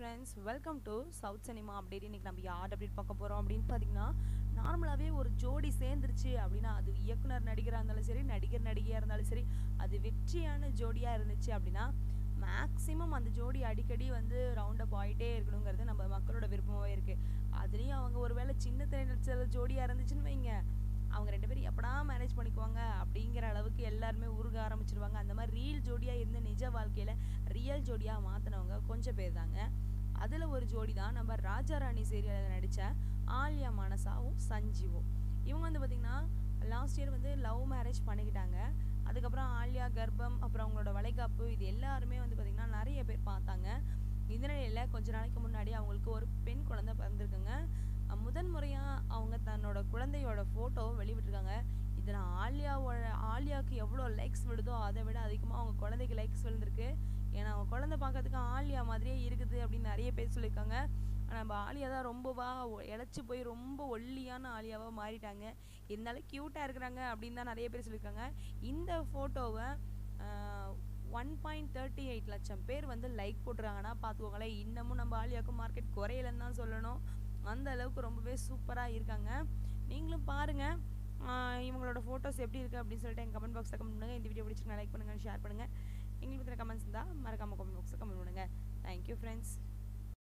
friends welcome to south cinema update இன்னைக்கு நம்ம யார் அப்டேட் பார்க்க போகிறோம் அப்படின்னு பார்த்தீங்கன்னா நார்மலாகவே ஒரு ஜோடி சேர்ந்துருச்சு அப்படின்னா அது இயக்குனர் நடிகராக இருந்தாலும் சரி நடிகர் நடிகையாக இருந்தாலும் சரி அது வெற்றியான ஜோடியாக இருந்துச்சு அப்படின்னா மேக்ஸிமம் அந்த ஜோடி அடிக்கடி வந்து ரவுண்ட் அப் ஆகிட்டே இருக்கணுங்கிறது நம்ம மக்களோட விருப்பமாகவே இருக்குது அதுலேயும் அவங்க ஒருவேளை சின்ன திரை நடிச்ச ஜோடியாக இருந்துச்சுன்னு வைங்க அவங்க ரெண்டு பேரும் எப்படா மேரேஜ் பண்ணிக்குவாங்க அப்படிங்கிற அளவுக்கு எல்லாருமே உருக ஆரம்பிச்சிருவாங்க அந்த மாதிரி ரீல் ஜோடியாக இருந்து நிஜ வாழ்க்கையில் ரியல் ஜோடியாக மாற்றினவங்க கொஞ்சம் பேர் தாங்க அதில் ஒரு ஜோடி தான் நம்ம ராஜாராணி சீரியலில் நடித்த ஆலியா மனசாவும் சஞ்சீவும் இவங்க வந்து பார்த்திங்கன்னா லாஸ்ட் இயர் வந்து லவ் மேரேஜ் பண்ணிக்கிட்டாங்க அதுக்கப்புறம் ஆலியா கர்ப்பம் அப்புறம் அவங்களோட வளைகாப்பு இது எல்லாருமே வந்து பார்த்திங்கன்னா நிறைய பேர் பார்த்தாங்க இந்த நிலையில் கொஞ்ச நாளைக்கு முன்னாடி அவங்களுக்கு ஒரு பெண் குழந்தை பிறந்திருக்குங்க அஹ் முதன் முறையாக அவங்க தன்னோட குழந்தையோட ஃபோட்டோ வெளிவிட்டிருக்காங்க இதில் ஆலியாவோட ஆலியாவுக்கு எவ்வளோ லைக்ஸ் விடுதோ அதை விட அதிகமாக அவங்க குழந்தைக்கு லைக்ஸ் விழுந்திருக்கு ஏன்னா அவங்க குழந்தை பார்க்கறதுக்கு ஆலியா மாதிரியே இருக்குது அப்படின்னு நிறைய பேர் சொல்லியிருக்காங்க ஆனால் நம்ம ஆலியா தான் ரொம்பவா ஒ- இளைச்சி போய் ரொம்ப ஒல்லியான ஆலியாவாக மாறிட்டாங்க இருந்தாலும் க்யூட்டாக இருக்கிறாங்க அப்படின்னு தான் நிறைய பேர் சொல்லியிருக்காங்க இந்த ஃபோட்டோவை ஒன் பாயிண்ட் தேர்ட்டி எயிட் லட்சம் பேர் வந்து லைக் போட்டுருக்காங்கன்னா பார்த்துக்கோங்களேன் இன்னமும் நம்ம ஆலியாவுக்கு மார்க்கெட் குறையலன்னு தான் சொல்லணும் அந்த அளவுக்கு ரொம்பவே சூப்பராக இருக்காங்க நீங்களும் பாருங்கள் இவங்களோட ஃபோட்டோஸ் எப்படி இருக்குது அப்படின்னு சொல்லிட்டு எங்கள் கமெண்ட் பாக்ஸில் கமெண்ட் பண்ணுங்கள் இந்த வீடியோ பிடிச்சிருந்தா லைக் பண்ணுங்கள் ஷேர் பண்ணுங்கள் எங்களுக்கு பற்றின கமெண்ட்ஸ் இருந்தால் மறக்காமல் கமெண்ட் பாக்ஸில் கமெண்ட் பண்ணுங்கள் தேங்க்யூ ஃப்ரெண்ட்ஸ்